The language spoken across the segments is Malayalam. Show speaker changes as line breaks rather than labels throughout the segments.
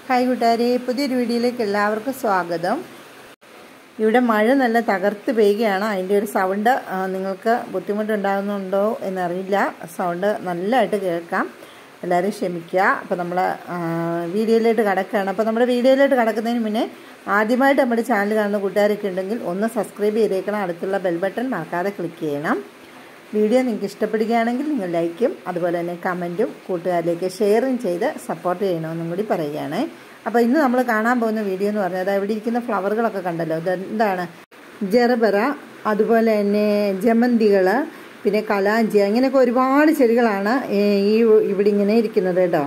ഹായ് കൂട്ടുകാരെ പുതിയൊരു വീഡിയോയിലേക്ക് എല്ലാവർക്കും സ്വാഗതം ഇവിടെ മഴ നല്ല തകർത്ത് പെയ്യുകയാണ് അതിൻ്റെ ഒരു സൗണ്ട് ആ, നിങ്ങൾക്ക് ബുദ്ധിമുട്ടുണ്ടാകുന്നുണ്ടോ എന്നറിയില്ല സൗണ്ട് നല്ലതായിട്ട് കേൾക്കാം എല്ലാവരും ക്ഷമിക്കുക അപ്പോൾ നമ്മൾ വീഡിയോയിലോട്ട് കിടക്കുകയാണ് അപ്പോൾ നമ്മുടെ വീഡിയോയിലോട്ട് കിടക്കുന്നതിന് മുന്നേ ആദ്യമായിട്ട് നമ്മുടെ ചാനൽ കാണുന്ന കൂട്ടുകാരൊക്കെ ഉണ്ടെങ്കിൽ ഒന്ന് സബ്സ്ക്രൈബ് ചെയ്തേക്കണം അടുത്തുള്ള ബെൽ ബട്ടൺ മറക്കാതെ ക്ലിക്ക് ചെയ്യണം വീഡിയോ നിങ്ങൾക്ക് ഇഷ്ടപ്പെടുകയാണെങ്കിൽ നിങ്ങൾ ലൈക്കും അതുപോലെ തന്നെ കമൻറ്റും കൂട്ടുകാരിലേക്ക് ഷെയറും ചെയ്ത് സപ്പോർട്ട് ചെയ്യണമെന്നും കൂടി പറയുകയാണ് അപ്പോൾ ഇന്ന് നമ്മൾ കാണാൻ പോകുന്ന വീഡിയോ എന്ന് പറഞ്ഞാൽ അതായത് ഇവിടെ ഇരിക്കുന്ന ഫ്ലവറുകളൊക്കെ കണ്ടല്ലോ ഇത് എന്താണ് ജെറബറ അതുപോലെ തന്നെ ജമന്തികൾ പിന്നെ കലാഞ്ചി അങ്ങനെയൊക്കെ ഒരുപാട് ചെടികളാണ് ഈ ഇവിടെ ഇങ്ങനെ ഇരിക്കുന്നത് കേട്ടോ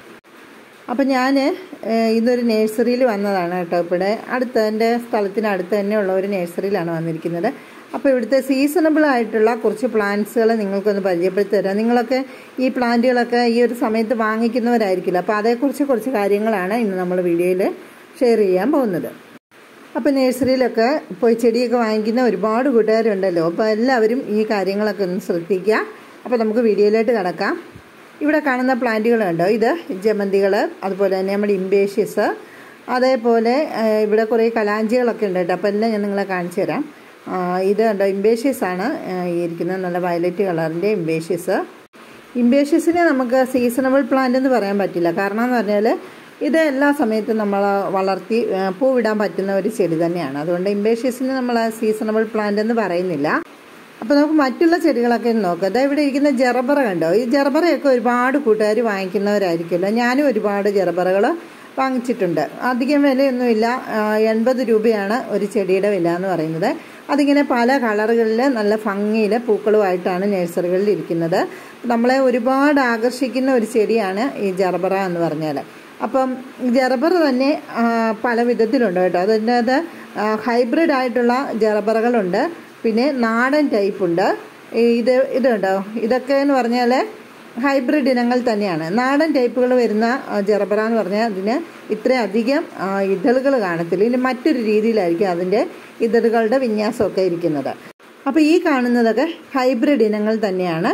അപ്പം ഞാൻ ഇന്നൊരു നഴ്സറിയിൽ വന്നതാണ് കേട്ടോ ഇവിടെ അടുത്ത് എൻ്റെ സ്ഥലത്തിന് അടുത്ത് തന്നെയുള്ള ഒരു നഴ്സറിയിലാണ് വന്നിരിക്കുന്നത് അപ്പോൾ ഇവിടുത്തെ സീസണബിൾ ആയിട്ടുള്ള കുറച്ച് പ്ലാന്റ്സുകൾ നിങ്ങൾക്കൊന്ന് പരിചയപ്പെടുത്തി തരാം നിങ്ങളൊക്കെ ഈ പ്ലാന്റുകളൊക്കെ ഈ ഒരു സമയത്ത് വാങ്ങിക്കുന്നവരായിരിക്കില്ല അപ്പോൾ അതേക്കുറിച്ച് കുറച്ച് കാര്യങ്ങളാണ് ഇന്ന് നമ്മൾ വീഡിയോയിൽ ഷെയർ ചെയ്യാൻ പോകുന്നത് അപ്പോൾ നഴ്സറിയിലൊക്കെ പോയി ചെടിയൊക്കെ വാങ്ങിക്കുന്ന ഒരുപാട് കൂട്ടുകാരുണ്ടല്ലോ അപ്പോൾ എല്ലാവരും ഈ കാര്യങ്ങളൊക്കെ ഒന്ന് ശ്രദ്ധിക്കുക അപ്പോൾ നമുക്ക് വീഡിയോയിലോട്ട് കിടക്കാം ഇവിടെ കാണുന്ന പ്ലാന്റുകൾ കണ്ടോ ഇത് ജമന്തികൾ അതുപോലെ തന്നെ നമ്മുടെ ഇംബേഷ്യസ് അതേപോലെ ഏഹ്, ഇവിടെ കുറേ കലാഞ്ചികളൊക്കെ ഉണ്ട് കേട്ടോ അപ്പോൾ എല്ലാം ഞാൻ നിങ്ങളെ കാണിച്ചു തരാം ആ, ഇത് കണ്ടോ ഇംബേഷ്യസ് ആണ് ഏഹ്, ഈ ഇരിക്കുന്നത് നല്ല വയലറ്റ് കളറിൻ്റെ ഇംബേഷ്യസ് ഇംബേഷ്യസിനെ നമുക്ക് സീസണബിൾ പ്ലാന്റ് എന്ന് പറയാൻ പറ്റില്ല കാരണം എന്ന് പറഞ്ഞാൽ ഇത് എല്ലാ സമയത്തും നമ്മൾ വളർത്തി ഏ, പൂവിടാൻ പറ്റുന്ന ഒരു ചെടി തന്നെയാണ് അതുകൊണ്ട് ഇംബേഷ്യസിനെ നമ്മൾ സീസണബിൾ പ്ലാന്റ് എന്ന് പറയുന്നില്ല അപ്പോൾ നമുക്ക് മറ്റുള്ള ചെടികളൊക്കെ ഒന്ന് നോക്കാം അതായത് ഇവിടെ ഇരിക്കുന്ന ജെറബറ കണ്ടോ ഈ ജെറബറയൊക്കെ ഒരുപാട് കൂട്ടുകാർ വാങ്ങിക്കുന്നവരായിരിക്കുമല്ലോ ഞാനും ഒരുപാട് ജെറബറകൾ വാങ്ങിച്ചിട്ടുണ്ട് അധികം വിലയൊന്നുമില്ല ആ, എൺപത് രൂപയാണ് ഒരു ചെടിയുടെ വില എന്ന് പറയുന്നത് അതിങ്ങനെ പല കളറുകളിൽ നല്ല ഭംഗിയിൽ പൂക്കളുമായിട്ടാണ് നഴ്സറികളിൽ ഇരിക്കുന്നത് നമ്മളെ ഒരുപാട് ആകർഷിക്കുന്ന ഒരു ചെടിയാണ് ഈ ജറബറ എന്ന് പറഞ്ഞാൽ അപ്പം ജറബർ തന്നെ ആ, പല വിധത്തിലുണ്ട് കേട്ടോ അതിൻ്റെ അത് ഹൈബ്രിഡ് ആയിട്ടുള്ള ജറബറകളുണ്ട് പിന്നെ നാടൻ ടൈപ്പ് ഉണ്ട് ഈ ഇത് ഇതുണ്ടോ ഇതൊക്കെ എന്ന് പറഞ്ഞാൽ ഹൈബ്രിഡ് ഇനങ്ങൾ തന്നെയാണ് നാടൻ ടൈപ്പുകൾ വരുന്ന ആ, ജറബറ എന്ന് പറഞ്ഞാൽ അതിന് ഇത്രയധികം ആ, ഇതളുകൾ കാണത്തില്ല ഇനി മറ്റൊരു രീതിയിലായിരിക്കും അതിൻ്റെ ഇതളുകളുടെ വിന്യാസമൊക്കെ ഇരിക്കുന്നത് അപ്പോൾ ഈ കാണുന്നതൊക്കെ ഹൈബ്രിഡ് ഇനങ്ങൾ തന്നെയാണ്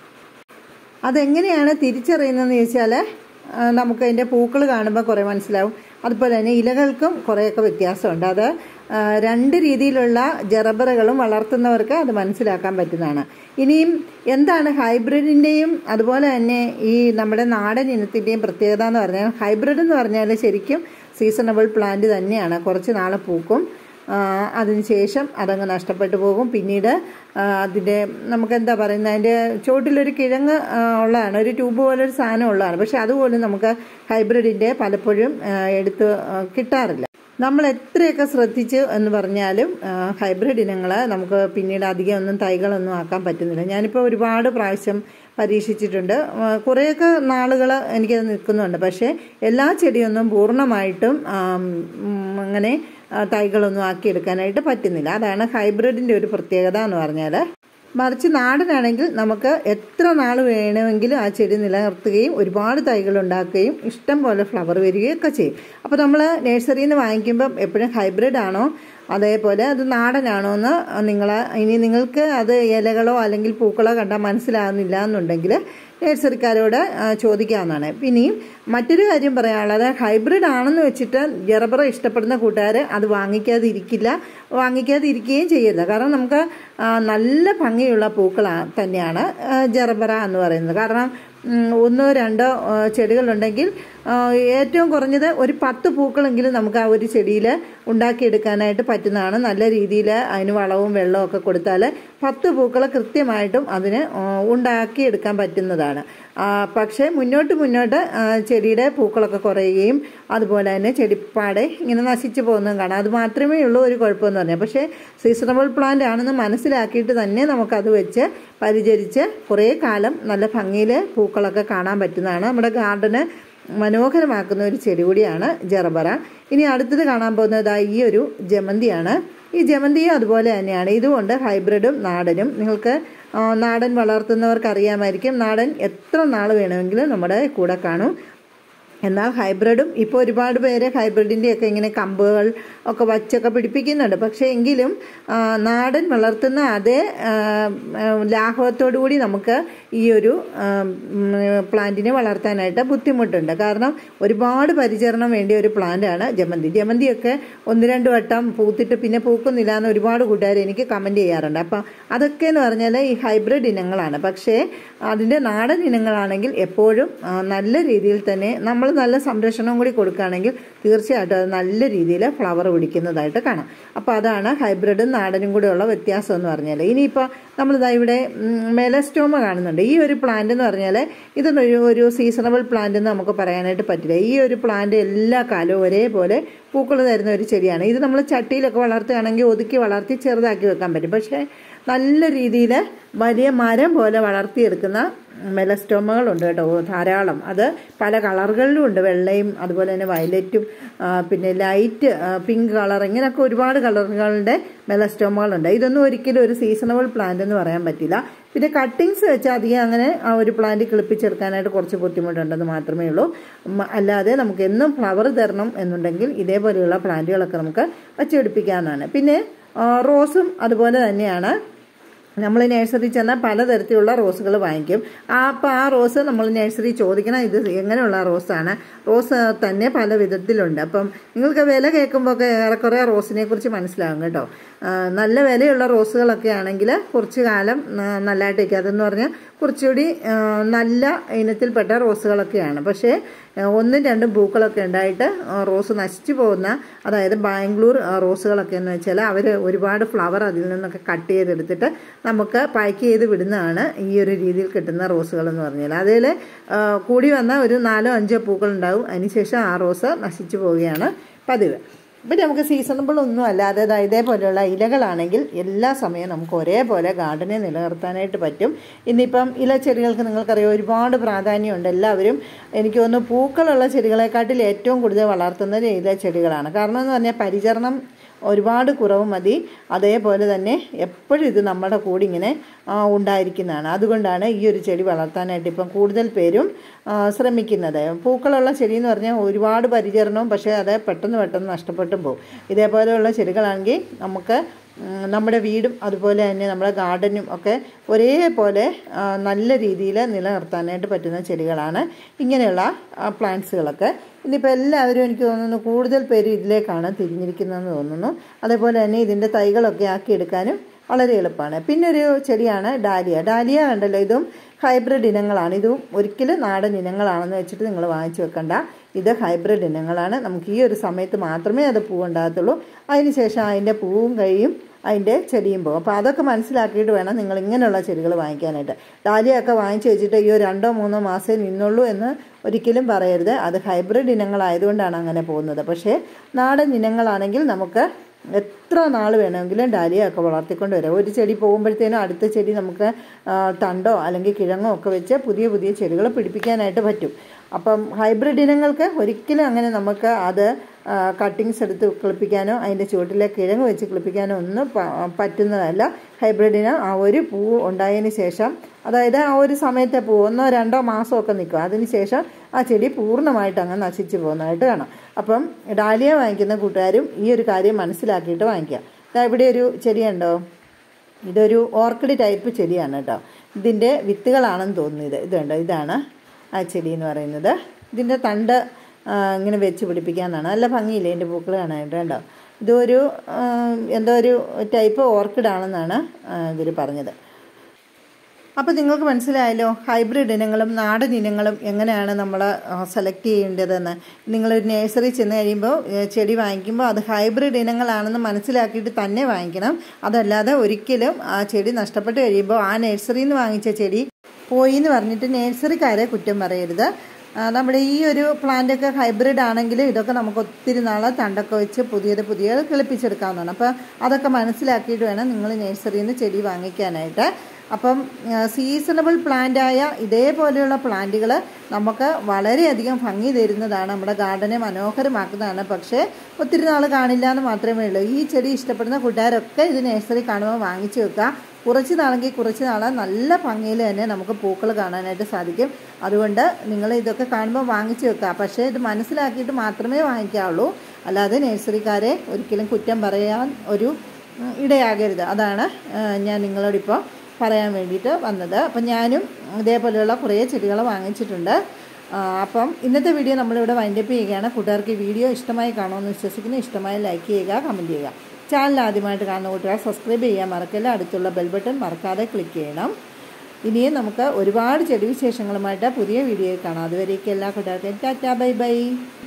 അതെങ്ങനെയാണ് തിരിച്ചറിയുന്നതെന്ന് ചോദിച്ചാൽ നമുക്ക് അതിൻ്റെ പൂക്കൾ കാണുമ്പോൾ കുറേ മനസ്സിലാവും അതുപോലെ തന്നെ ഇലകൾക്കും കുറേയൊക്കെ വ്യത്യാസമുണ്ട് അത് ആ, രണ്ട് രീതിയിലുള്ള ജറബറകളും വളർത്തുന്നവർക്ക് അത് മനസ്സിലാക്കാൻ പറ്റുന്നതാണ് ഇനിയും എന്താണ് ഹൈബ്രിഡിൻ്റെയും അതുപോലെ തന്നെ ഈ നമ്മുടെ നാടൻ ഇനത്തിൻ്റെയും പ്രത്യേകത എന്ന് പറഞ്ഞാൽ ഹൈബ്രിഡ് എന്ന് പറഞ്ഞാൽ ശരിക്കും സീസണബിൾ പ്ലാന്റ് തന്നെയാണ് കുറച്ച് നാളെ പൂക്കും ആ, അതിനുശേഷം അതങ്ങ് നഷ്ടപ്പെട്ടു പോകും പിന്നീട് ആ, അതിൻ്റെ നമുക്കെന്താ പറയുന്നത് അതിൻ്റെ ചോട്ടിലൊരു കിഴങ്ങ് ആ, ഉള്ളതാണ് ഒരു ട്യൂബ് പോലെ ഒരു സാധനം ഉള്ളതാണ് പക്ഷെ അതുപോലും നമുക്ക് ഹൈബ്രിഡിൻ്റെ പലപ്പോഴും ആ, എടുത്ത് ആ, കിട്ടാറില്ല നമ്മൾ എത്രയൊക്കെ ശ്രദ്ധിച്ച് എന്ന് പറഞ്ഞാലും ആ, ഹൈബ്രിഡ് ഇനങ്ങൾ നമുക്ക് പിന്നീട് അധികം ഒന്നും തൈകളൊന്നും ആക്കാൻ പറ്റുന്നില്ല ഞാനിപ്പോൾ ഒരുപാട് പ്രാവശ്യം പരീക്ഷിച്ചിട്ടുണ്ട് ആ, കുറേയൊക്കെ നാളുകൾ എനിക്കത് നിൽക്കുന്നുണ്ട് പക്ഷേ എല്ലാ ചെടിയൊന്നും പൂർണ്ണമായിട്ടും ആം, ഉം, അങ്ങനെ ആ, തൈകളൊന്നും ആക്കിയെടുക്കാനായിട്ട് പറ്റുന്നില്ല അതാണ് ഹൈബ്രിഡിൻ്റെ ഒരു പ്രത്യേകത എന്ന് പറഞ്ഞാൽ മറിച്ച് നാടനാണെങ്കിൽ നമുക്ക് എത്ര നാൾ വേണമെങ്കിലും ആ ചെടി നിലനിർത്തുകയും ഒരുപാട് തൈകൾ ഉണ്ടാക്കുകയും ഇഷ്ടം പോലെ ഫ്ലവർ വരികയൊക്കെ ചെയ്യും അപ്പോൾ നമ്മൾ നഴ്സറിയിൽ നിന്ന് വാങ്ങിക്കുമ്പം എപ്പോഴും ഹൈബ്രിഡ് ആണോ അതേപോലെ അത് നാടനാണോ എന്ന് നിങ്ങൾ ഇനി നിങ്ങൾക്ക് അത് ഇലകളോ അല്ലെങ്കിൽ പൂക്കളോ കണ്ടാൽ മനസ്സിലാകുന്നില്ല എന്നുണ്ടെങ്കിൽ നഴ്സറിക്കാരോട് ആ, ചോദിക്കാവുന്നതാണ് പിന്നെയും മറ്റൊരു കാര്യം പറയാനുള്ളത് ഹൈബ്രിഡ് ആണെന്ന് വെച്ചിട്ട് ജറബറ ഇഷ്ടപ്പെടുന്ന കൂട്ടുകാർ അത് വാങ്ങിക്കാതെ ഇരിക്കില്ല വാങ്ങിക്കാതെ ഇരിക്കുകയും ചെയ്യരുത് കാരണം നമുക്ക് ആ, നല്ല ഭംഗിയുള്ള പൂക്കൾ തന്നെയാണ് ആ, ജറബറ എന്ന് പറയുന്നത് കാരണം ഉം, ഒന്നോ രണ്ടോ ആ, ചെടികളുണ്ടെങ്കിൽ ആ, ഏറ്റവും കുറഞ്ഞത് ഒരു പത്ത് പൂക്കളെങ്കിലും നമുക്ക് ആ ഒരു ചെടിയിൽ ഉണ്ടാക്കിയെടുക്കാനായിട്ട് പറ്റുന്നതാണ് നല്ല രീതിയിൽ അതിന് വളവും വെള്ളവും ഒക്കെ കൊടുത്താൽ പത്ത് പൂക്കൾ കൃത്യമായിട്ടും അതിന് ആ, ഉണ്ടാക്കിയെടുക്കാൻ പറ്റുന്നതാണ് ആ, പക്ഷേ മുന്നോട്ട് മുന്നോട്ട് ആ, ചെടിയുടെ പൂക്കളൊക്കെ കുറയുകയും അതുപോലെ തന്നെ ചെടിപ്പാടെ ഇങ്ങനെ നശിച്ചു പോകുന്നതും കാണാം അത് മാത്രമേ ഉള്ളൂ ഒരു കുഴപ്പമെന്ന് പറഞ്ഞാൽ പക്ഷേ സീസണബിൾ പ്ലാന്റ് ആണെന്ന് മനസ്സിലാക്കിയിട്ട് തന്നെ നമുക്കത് വെച്ച് പരിചരിച്ച് കുറേ കാലം നല്ല ഭംഗിയിൽ പൂക്കളൊക്കെ കാണാൻ പറ്റുന്നതാണ് നമ്മുടെ ഗാർഡന് മനോഹരമാക്കുന്ന ഒരു ചെടി കൂടിയാണ് ജറബറ ഇനി അടുത്തത് കാണാൻ പോകുന്നത് ദാ ഈ ഒരു ജമന്തിയാണ് ഈ ജമന്തിയും അതുപോലെ തന്നെയാണ് ഇതുകൊണ്ട് ഹൈബ്രിഡും നാടനും നിങ്ങൾക്ക് ആ, നാടൻ വളർത്തുന്നവർക്ക് അറിയാമായിരിക്കും നാടൻ എത്ര നാൾ വേണമെങ്കിലും നമ്മുടെ കൂടെ കാണും എന്നാൽ ഹൈബ്രിഡും ഇപ്പോൾ ഒരുപാട് പേര് ഹൈബ്രിഡിൻ്റെ ഒക്കെ ഇങ്ങനെ കമ്പുകൾ ഒക്കെ വച്ചൊക്കെ പിടിപ്പിക്കുന്നുണ്ട് പക്ഷേ എങ്കിലും ആ, നാടൻ വളർത്തുന്ന അതേ ആ, ആ, ലാഘവത്തോടു കൂടി നമുക്ക് ഈ ഒരു ആ, ഉം, പ്ലാന്റിനെ വളർത്താനായിട്ട് ബുദ്ധിമുട്ടുണ്ട് കാരണം ഒരുപാട് പരിചരണം വേണ്ടിയ ഒരു പ്ലാന്റാണ് ജമന്തി ജമന്തിയൊക്കെ ഒന്ന് രണ്ട് വട്ടം പൂത്തിട്ട് പിന്നെ പൂക്കുന്നില്ല എന്ന് ഒരുപാട് കൂട്ടുകാർ എനിക്ക് കമൻറ്റ് ചെയ്യാറുണ്ട് അപ്പം അതൊക്കെ എന്ന് പറഞ്ഞാൽ ഈ ഹൈബ്രിഡ് ഇനങ്ങളാണ് പക്ഷേ അതിൻ്റെ നാടൻ ഇനങ്ങളാണെങ്കിൽ എപ്പോഴും ആ, നല്ല രീതിയിൽ തന്നെ നമ്മൾ നല്ല സംരക്ഷണം കൂടി കൊടുക്കുകയാണെങ്കിൽ തീർച്ചയായിട്ടും അത് നല്ല രീതിയിൽ ഫ്ലവർ പിടിക്കുന്നതായിട്ട് കാണാം അപ്പോൾ അതാണ് ഹൈബ്രിഡും നാടനും കൂടെയുള്ള വ്യത്യാസം എന്ന് പറഞ്ഞാൽ ഇനിയിപ്പോൾ നമ്മളിതാ ഇവിടെ മെലസ്റ്റോമ കാണുന്നുണ്ട് ഈ ഒരു പ്ലാന്റ് എന്ന് പറഞ്ഞാൽ ഇതൊന്നൊരു ഒരു സീസണബിൾ പ്ലാന്റ് എന്ന് നമുക്ക് പറയാനായിട്ട് പറ്റില്ല ഈ ഒരു പ്ലാന്റ് എല്ലാ കാലവും ഒരേപോലെ പൂക്കൾ തരുന്ന ഒരു ചെടിയാണ് ഇത് നമ്മൾ ചട്ടിയിലൊക്കെ വളർത്തുകയാണെങ്കിൽ ഒതുക്കി വളർത്തി ചെറുതാക്കി വെക്കാൻ പറ്റും പക്ഷേ നല്ല രീതിയിൽ വലിയ മരം പോലെ വളർത്തിയെടുക്കുന്ന മെലസ്റ്റോമകളുണ്ട് കേട്ടോ ധാരാളം അത് പല കളറുകളിലും ഉണ്ട് വെള്ളയും അതുപോലെ തന്നെ വയലറ്റും ആ, പിന്നെ ലൈറ്റ് ആ, പിങ്ക് കളർ ഇങ്ങനെയൊക്കെ ഒരുപാട് കളറുകളുടെ മെലസ്റ്റോമകളുണ്ട് ഇതൊന്നും ഒരിക്കലും ഒരു സീസണബിൾ പ്ലാന്റ് എന്ന് പറയാൻ പറ്റില്ല പിന്നെ കട്ടിങ്സ് വെച്ച് അധികം അങ്ങനെ ആ ഒരു പ്ലാന്റ് കിളിപ്പിച്ചെടുക്കാനായിട്ട് കുറച്ച് ബുദ്ധിമുട്ടുണ്ടെന്ന് മാത്രമേ ഉള്ളൂ ഉം, അല്ലാതെ നമുക്ക് എന്നും ഫ്ലവർ തരണം എന്നുണ്ടെങ്കിൽ ഇതേപോലെയുള്ള പ്ലാന്റുകളൊക്കെ നമുക്ക് വച്ചുപിടിപ്പിക്കാവുന്നതാണ് പിന്നെ ആ, റോസും അതുപോലെ തന്നെയാണ് നമ്മൾ നഴ്സറി ചെന്നാൽ പലതരത്തിലുള്ള റോസുകൾ വാങ്ങിക്കും ആ അപ്പോൾ ആ റോസ് നമ്മൾ നഴ്സറി ചോദിക്കണം ഇത് എങ്ങനെയുള്ള റോസാണ് റോസ് തന്നെ പല വിധത്തിലുണ്ട് അപ്പം നിങ്ങൾക്ക് വില കേൾക്കുമ്പോൾ ഒക്കെ ഏറെക്കുറെ റോസിനെ കുറിച്ച് മനസ്സിലാകും കേട്ടോ ആ, നല്ല വിലയുള്ള റോസുകളൊക്കെ ആണെങ്കിൽ കുറച്ച് കാലം ആ, നല്ലതായിട്ട് ഇരിക്കും അതെന്ന് പറഞ്ഞാൽ കുറച്ചുകൂടി ആ, നല്ല ഇനത്തിൽപ്പെട്ട റോസുകളൊക്കെയാണ് പക്ഷേ ആ, ഒന്നും രണ്ടും പൂക്കളൊക്കെ ഉണ്ടായിട്ട് ആ, റോസ് നശിച്ചു പോകുന്ന അതായത് ബാംഗ്ലൂർ ആ, റോസുകളൊക്കെ എന്ന് വെച്ചാൽ അവർ ഒരുപാട് ഫ്ലവർ അതിൽ നിന്നൊക്കെ കട്ട് ചെയ്തെടുത്തിട്ട് നമുക്ക് പാക്ക് ചെയ്ത് വിടുന്നതാണ് ഈ ഒരു രീതിയിൽ കിട്ടുന്ന റോസുകൾ എന്ന് പറഞ്ഞാൽ അതിൽ കൂടി വന്ന ഒരു നാലോ അഞ്ചോ പൂക്കൾ ഉണ്ടാവും അതിനുശേഷം ആ റോസ് നശിച്ചു പോവുകയാണ് പതിവ് ഇപ്പം നമുക്ക് സീസണബിൾ ഒന്നും അല്ലാതെ ദാ ഇതേപോലെയുള്ള ഇലകളാണെങ്കിൽ എല്ലാ സമയവും നമുക്ക് ഒരേപോലെ ഗാർഡനെ നിലനിർത്താനായിട്ട് പറ്റും ഇന്നിപ്പം ഇലച്ചെടികൾക്ക് നിങ്ങൾക്കറിയാം ഒരുപാട് പ്രാധാന്യമുണ്ട് എല്ലാവരും എനിക്ക് തോന്നുന്നു പൂക്കളുള്ള ചെടികളെക്കാട്ടിൽ ഏറ്റവും കൂടുതൽ വളർത്തുന്നത് ഇലച്ചെടികളാണ് കാരണം എന്ന് പറഞ്ഞാൽ പരിചരണം ഒരുപാട് കുറവ് മതി അതേപോലെ തന്നെ എപ്പോഴും ഇത് നമ്മുടെ കൂടെ ഇങ്ങനെ ആ, ഉണ്ടായിരിക്കുന്നതാണ് അതുകൊണ്ടാണ് ഈ ഒരു ചെടി വളർത്താനായിട്ട് ഇപ്പം കൂടുതൽ പേരും ആ, ശ്രമിക്കുന്നത് പൂക്കളുള്ള ചെടി എന്ന് പറഞ്ഞാൽ ഒരുപാട് പരിചരണവും പക്ഷേ അത് പെട്ടെന്ന് പെട്ടെന്ന് നഷ്ടപ്പെട്ടും പോകും ഇതേപോലെയുള്ള ചെടികളാണെങ്കിൽ നമുക്ക് ഉം, നമ്മുടെ വീടും അതുപോലെ തന്നെ നമ്മുടെ ഗാർഡനും ഒക്കെ ഒരേപോലെ ആ, നല്ല രീതിയിൽ നിലനിർത്താനായിട്ട് പറ്റുന്ന ചെടികളാണ് ഇങ്ങനെയുള്ള പ്ലാന്റ്സുകളൊക്കെ ഇനിയിപ്പോൾ എല്ലാവരും എനിക്ക് തോന്നുന്നു കൂടുതൽ പേര് ഇതിലേക്കാണ് തിരിഞ്ഞിരിക്കുന്നതെന്ന് തോന്നുന്നു അതേപോലെ തന്നെ ഇതിൻ്റെ തൈകളൊക്കെ ആക്കിയെടുക്കാനും വളരെ എളുപ്പമാണ് പിന്നെ ഒരു ചെടിയാണ് ഡാലിയ ഡാലിയ കണ്ടല്ലോ ഇതും ഹൈബ്രിഡ് ഇനങ്ങളാണ് ഇതും ഒരിക്കലും നാടൻ ഇനങ്ങളാണെന്ന് വെച്ചിട്ട് നിങ്ങൾ വാങ്ങിച്ചു വെക്കണ്ട ഇത് ഹൈബ്രിഡ് ഇനങ്ങളാണ് നമുക്ക് ഈ ഒരു സമയത്ത് മാത്രമേ അത് പൂവുണ്ടാകത്തുള്ളൂ അതിനുശേഷം അതിൻ്റെ പൂവും കഴിയും അതിൻ്റെ ചെടിയും പോകും അപ്പോൾ അതൊക്കെ മനസ്സിലാക്കിയിട്ട് വേണം നിങ്ങൾ ഇങ്ങനെയുള്ള ചെടികൾ വാങ്ങിക്കാനായിട്ട് ഡാലിയൊക്കെ വാങ്ങിച്ച് വെച്ചിട്ട് ഈ ഒരു രണ്ടോ മൂന്നോ മാസമേ നിന്നുള്ളൂ എന്ന് ഒരിക്കലും പറയരുത് അത് ഹൈബ്രിഡ് ഇനങ്ങളായതുകൊണ്ടാണ് അങ്ങനെ പോകുന്നത് പക്ഷേ നാടൻ ഇനങ്ങളാണെങ്കിൽ നമുക്ക് എത്ര നാൾ വേണമെങ്കിലും ഡാലിയ ഒക്കെ വളർത്തിക്കൊണ്ട് വരാം ഒരു ചെടി പോകുമ്പോഴത്തേനും അടുത്ത ചെടി നമുക്ക് ആ, തണ്ടോ അല്ലെങ്കിൽ കിഴങ്ങോ ഒക്കെ വെച്ച് പുതിയ പുതിയ ചെടികൾ പിടിപ്പിക്കാനായിട്ട് പറ്റും അപ്പം ഹൈബ്രിഡ് ഇനങ്ങൾക്ക് ഒരിക്കലും അങ്ങനെ നമുക്ക് അത് കട്ടിങ്സ് എടുത്ത് കിളിപ്പിക്കാനോ അതിൻ്റെ ചുവട്ടിലെ കിഴങ്ങ് വെച്ച് കിളിപ്പിക്കാനോ ഒന്നും പ- പറ്റുന്നതല്ല ഹൈബ്രിഡിന് ആ ഒരു പൂ ഉണ്ടായതിന് ശേഷം അതായത് ആ ഒരു സമയത്തെ പൂ ഒന്നോ രണ്ടോ മാസമൊക്കെ നിൽക്കും അതിന് ശേഷം ആ ചെടി പൂർണ്ണമായിട്ട് അങ്ങ് നശിച്ചു പോകുന്നതായിട്ട് കാണാം അപ്പം ഡാലിയ വാങ്ങിക്കുന്ന കൂട്ടുകാരും ഈ ഒരു കാര്യം മനസ്സിലാക്കിയിട്ട് വാങ്ങിക്കുക ദാ ഇവിടെ ഒരു ചെടിയുണ്ടോ ഇതൊരു ഓർക്കിഡ് ടൈപ്പ് ചെടിയാണ് കേട്ടോ ഇതിൻ്റെ വിത്തുകളാണെന്ന് തോന്നുന്നു ഇത് ഇത് കണ്ടോ ഇതാണ് ആ ചെടി എന്ന് പറയുന്നത് ഇതിൻ്റെ തണ്ട് ആ, ഇങ്ങനെ വെച്ച് പിടിപ്പിക്കാമെന്നാണ് നല്ല ഭംഗിയില്ലേ ഇതിൻ്റെ പൂക്കൾ കാണാനായിട്ട് കണ്ടോ ഇതൊരു ആ, എന്തോ ഒരു ടൈപ്പ് ഓർക്കിഡ് ആണെന്നാണ് ഇവർ പറഞ്ഞത് അപ്പോൾ നിങ്ങൾക്ക് മനസ്സിലായല്ലോ ഹൈബ്രിഡ് ഇനങ്ങളും നാടൻ ഇനങ്ങളും എങ്ങനെയാണ് നമ്മൾ സെലക്ട് ചെയ്യേണ്ടതെന്ന് നിങ്ങളൊരു നേഴ്സറി ചെന്ന് കഴിയുമ്പോൾ ഏ, ചെടി വാങ്ങിക്കുമ്പോൾ അത് ഹൈബ്രിഡ് ഇനങ്ങളാണെന്ന് മനസ്സിലാക്കിയിട്ട് തന്നെ വാങ്ങിക്കണം അതല്ലാതെ ഒരിക്കലും ആ ചെടി നഷ്ടപ്പെട്ട് കഴിയുമ്പോൾ ആ നഴ്സറിയിൽ നിന്ന് വാങ്ങിച്ച ചെടി പോയി എന്ന് പറഞ്ഞിട്ട് നേഴ്സറിക്കാരെ കുറ്റം പറയരുത് ആ, നമ്മുടെ ഈ ഒരു പ്ലാന്റൊക്കെ ഹൈബ്രിഡ് ആണെങ്കിൽ ഇതൊക്കെ നമുക്ക് ഒത്തിരി നാൾ തണ്ടൊക്കെ വെച്ച് പുതിയത് പുതിയത് കിളിപ്പിച്ചെടുക്കാവുന്നതാണ് അപ്പോൾ അതൊക്കെ മനസ്സിലാക്കിയിട്ട് വേണം നിങ്ങൾ നഴ്സറിയിൽ നിന്ന് ചെടി വാങ്ങിക്കാനായിട്ട് അപ്പം സീസണബിൾ പ്ലാന്റായ ഇതേപോലെയുള്ള പ്ലാന്റുകൾ നമുക്ക് വളരെയധികം ഭംഗി തരുന്നതാണ് നമ്മുടെ ഗാർഡനെ മനോഹരമാക്കുന്നതാണ് പക്ഷേ ഒത്തിരി നാൾ കാണില്ല എന്ന് മാത്രമേ ഉള്ളൂ ഈ ചെടി ഇഷ്ടപ്പെടുന്ന കൂട്ടുകാരൊക്കെ ഇത് നഴ്സറി കാണുമ്പോൾ വാങ്ങിച്ചു വെക്കുക കുറച്ച് നാളെങ്കിൽ കുറച്ച് നാൾ നല്ല ഭംഗിയിൽ തന്നെ നമുക്ക് പൂക്കൾ കാണാനായിട്ട് സാധിക്കും അതുകൊണ്ട് നിങ്ങൾ ഇതൊക്കെ കാണുമ്പോൾ വാങ്ങിച്ച് വെക്കുക പക്ഷേ ഇത് മനസ്സിലാക്കിയിട്ട് മാത്രമേ വാങ്ങിക്കാവുള്ളൂ അല്ലാതെ നഴ്സറിക്കാരെ ഒരിക്കലും കുറ്റം പറയാൻ ഒരു ഉം, ഇടയാകരുത് അതാണ് ആ, ഞാൻ നിങ്ങളോടിപ്പോൾ പറയാൻ വേണ്ടിയിട്ട് വന്നത് അപ്പം ഞാനും ഇതേപോലെയുള്ള കുറേ ചെടികൾ വാങ്ങിച്ചിട്ടുണ്ട് ആ, അപ്പം ഇന്നത്തെ വീഡിയോ നമ്മളിവിടെ വൈൻഡപ്പ് ചെയ്യുകയാണ് കൂട്ടുകാർക്ക് ഈ വീഡിയോ ഇഷ്ടമായി കാണുമെന്ന് വിശ്വസിക്കുന്നു ഇഷ്ടമായി ലൈക്ക് ചെയ്യുക കമൻറ്റ് ചെയ്യുക ചാനൽ ആദ്യമായിട്ട് കാണുന്ന കൂട്ടുകാർ സബ്സ്ക്രൈബ് ചെയ്യാൻ മറക്കല്ല അടുത്തുള്ള ബെൽ ബട്ടൺ മറക്കാതെ ക്ലിക്ക് ചെയ്യണം ഇനിയും നമുക്ക് ഒരുപാട് ചെടി വിശേഷങ്ങളുമായിട്ട് പുതിയ വീഡിയോയിൽ കാണാം അതുവരേക്കും എല്ലാ കൂട്ടുകാർക്കും ടാറ്റാ ബൈ ബൈ